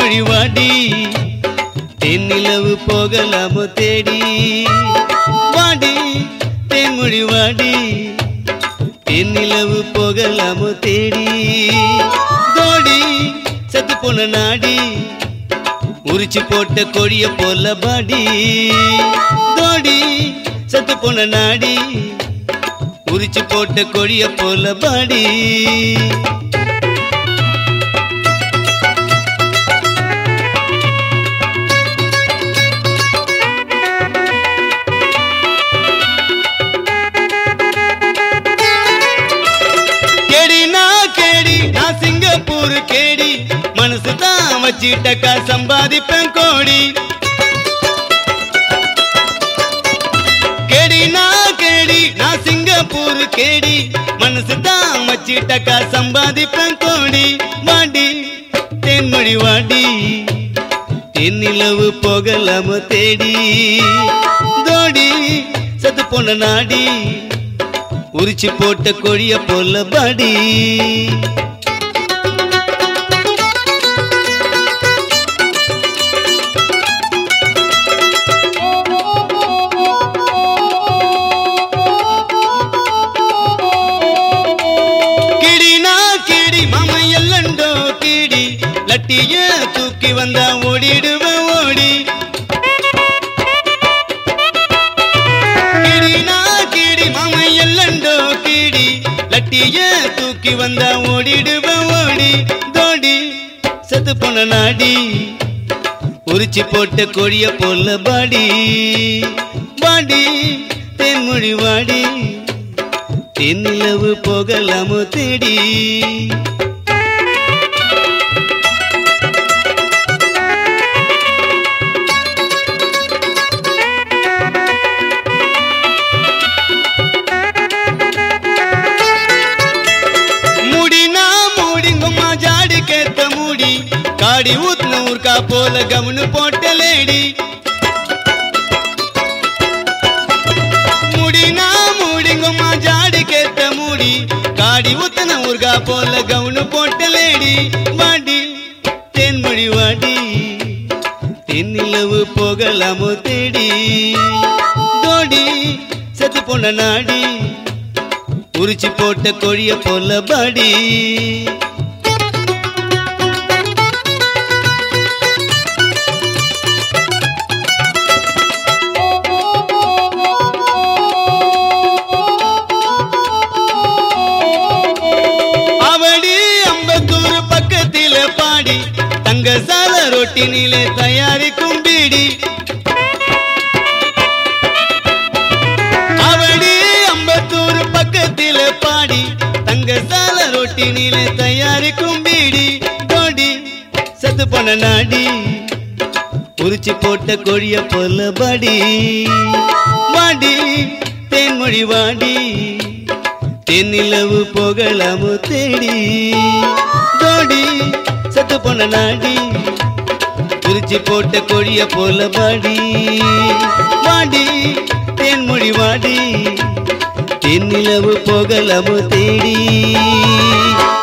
தேன்மொழி வாடி தென்னிலவு போகலாமோ தேடி வாடி தேன்மொழி வாடி தென்னிலவு போகலாமோ தேடி தோடி செத்து போன நாடி உரிச்சு போட்ட கொடிய போல பாடி தோடி செத்து போன நாடி உரிச்சு போட்ட கொடிய போல பாடி கேடினா கேடி நான் சிங்கப்பூர் கேடி மனசு தான் வச்சிட்டக்கா சம்பாதிப்பேன் கோடி கேடினா கேடி நான் சிங்கப்பூர் கேடி மனசு தான் வச்சிட்டக்கா சம்பாதிப்பேன் கோடி வாடி தென்மொழி வாடி தென்னிலவு போகலாம தேடி தோடி செத்து போன நாடி உரிச்சு போட்ட கொடிய போல பாடி கிடினா கிடி மாம எல்லண்டோ கிடி லட்டிய தூக்கி வந்தா ஓடிடுவேன் ஓடி கிடினா கிடி மாம எல்லண்டோ கிடி லட்டிய தூக்கி வந்தா ஓடிடுவேன் ஓடி தோடி செத்து போன நாடி உரிச்சு போட்ட கொடிய போல பாடி பாடி தென்மொழி வாடி தென்னிலவு போகலாமோ தேடி முடினா மூடிங்கம்மா ஜாடி கேத்த மூடி காடி ஊத்துன ஊர்க்கா போல கவனு போட்ட லேடி முடினா மூடிங்கம்மா ஜாடி கேத்த மூடி காடி ஊத்துன ஊர்க்கா போல கவனு போட்ட லேடி வாடி தென்மொழி வாடி தென்னிலவு போகலாமோ தேடி தோடி செத்து போன நாடி உரிச்சு போட்ட கொடிய போல பாடி அவடி அம்பத்தூர் பக்கத்தில பாடி தங்க சால ரொட்டினிலே தயாரிக்கும் பீடி அவடி அம்பத்தூர் பக்கத்தில பாடி தங்க சால ரொட்டினிலே தயாரிக்கும் பீடி கோடி செத்து போன நாடி உரிச்சு போட்ட கொடிய போல பாடி வாடி தேன்மொழி வாடி தென்னிலவு போகலாமோ தேடி தோடி செத்து போன நாடி குறிச்சி போட்ட கொடிய போல பாடி வாடி தேன்மொழி வாடி தென்னிலவு போகலாமோ தேடி